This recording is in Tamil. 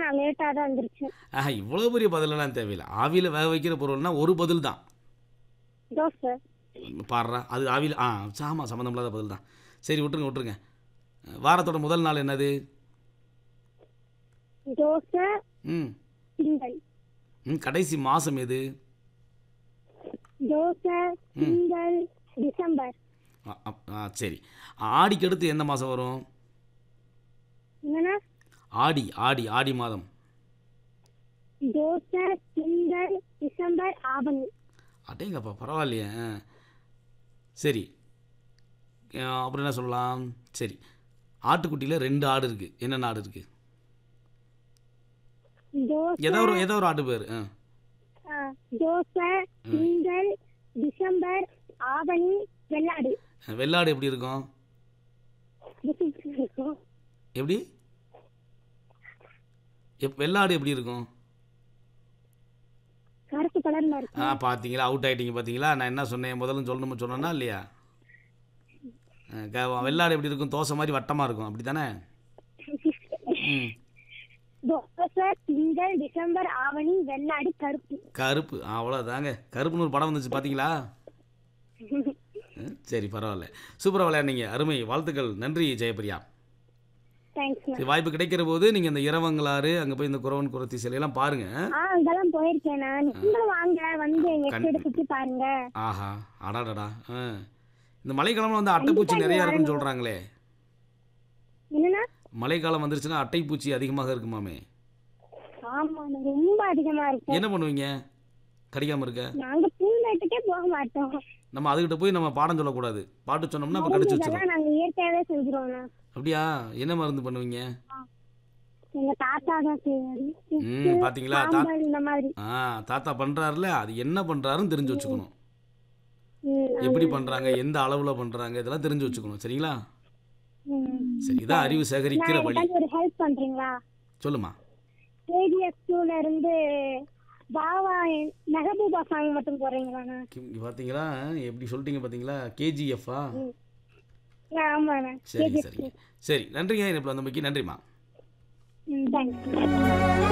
நான் லேட்டா தான் வந்துருச்சேன் ஆஹா இவ்வளோ பெரிய பதிலெல்லாம் தேவையில்லை ஆவியில் வேக வைக்கிற பொருள்னா ஒரு பதில் தான் தோசை பாடுறா அது ஆவியில் ஆ ஆமாம் சம்மந்தம் இல்லாத பதில் தான் சரி விட்டுருங்க விட்டுருங்க வாரத்தோட முதல் நாள் என்னது தோசை ம் திங்கள் ம் கடைசி மாதம் எது தோசை திங்கள் டிசம்பர் ஆ, அப்- ஆ சரி ஆடிக்கு அடுத்து எந்த மாதம் வரும் என்னன்னா ஆடி ஆடி ஆடி மாதம் தோசை திங்கள் டிசம்பர் ஆவணி அடேங்கப்பா பரவாயில்லையே ஆ. சரி ஆ, அப்புறம் என்ன சொல்லலாம் சரி ஆட்டுக்குட்டியில் ரெண்டு ஆடு இருக்குது என்னென்ன ஆடு இருக்குது தோசை ஏதோ ஒரு ஏதோ ஒரு ஆட்டு பேர் ஆ ஆ, தோசை திங்கள் டிசம்பர் ஆவணி வெள்ளாடு வெள்ளாடு எப்படி இருக்கும் இருக்கும் எப்படி எப் வெள்ளாடு எப்படி இருக்கும் கருப்பு கலர்ல இருக்கும் ஆ பார்த்தீங்களா அவுட் ஆயிட்டீங்க பார்த்தீங்களா நான் என்ன சொன்னேன் முதல்ல சொல்லணும்னு சொன்னேன்னா இல்லையா ஆ, க- வெள்ளாடு எப்படி இருக்கும் தோசை மாதிரி வட்டமாக இருக்கும் அப்படி தானே ம் தோசை திங்கள் டிசம்பர் ஆவணி வெள்ளாடு கருப்பு கருப்பு அவ்வளோதாங்க கருப்புன்னு ஒரு படம் வந்துச்சு பார்த்தீங்களா ம், சரி பரவாயில்ல சூப்பராக விளையாடுனீங்க அருமை வாழ்த்துக்கள் நன்றி ஜெயபிரியா தேங்க்ஸ் சரி வாய்ப்பு கிடைக்கிற போது நீங்கள் இந்த இரவங்களாறு அங்கே போய் இந்த குறவன் குரத்தி சிலையெல்லாம் பாருங்கள் ஆ அங்கெல்லாம் போயிருக்கேன் நான் நீங்களும் வாங்க வந்து எங்க கண்- எஸ்டேட் சுத்தி பாருங்க ஆஹா அடாடடா ஆ இந்த மழைக்காலம்ல வந்து அட்டைப்பூச்சி நிறையா இருக்குன்னு சொல்கிறாங்களே என்னன்னா மழைக்காலம் வந்துருச்சுன்னா அட்டைப்பூச்சி அதிகமாக இருக்குமாமே ஆமா ரொம்ப அதிகமா இருக்கும் என்ன பண்ணுவீங்க கடிக்காமல் இருக்க நாங்க பூந்தோட்டத்துக்கே போக மாட்டோம் நம்ம அதுகிட்ட போய் நம்ம பாடம் சொல்லக்கூடாது பாட்டு சொன்னோம்னா அப்போ கடிச்சு வச்சிடும் இதெல்லாம் நாங்க இயற்கையாவே செஞ்சிருவோம் அப்படியா என்ன மருந்து பண்ணுவீங்க எங்க தாத்தா தான் செய்வாரு ம் பார்த்தீங்களா தா சாம்பல் இந்த மாதிரி ஆ தாத்தா பண்ணுறாருல அது என்ன பண்ணுறாருன்னு தெரிஞ்சு வச்சுக்கணும் ம், எப்படி பண்ணுறாங்க எந்த அளவில் பண்ணுறாங்க இதெல்லாம் தெரிஞ்சு வச்சுக்கணும் சரிங்களா ம். சரி இதான் அறிவு சேகரிக்கிற நான் வழி எனக்கு ஒரு ஹெல்ப் பண்றீங்களா சொல்லுமா கேஜிஎஸ் டூல இருந்து பாவா மெஹபூபா சாங் மட்டும் போடுறீங்களாண்ணா இங்க பார்த்தீங்களா எப்படி சொல்லிட்டீங்க பார்த்தீங்களா கேஜிஎஃப்பா ஆமாண்ணா சரி சரிங்க சரி நன்றிங்க இப்போ வந்தமைக்கு நன்றிம்மா ம் தேங்க்ஸ்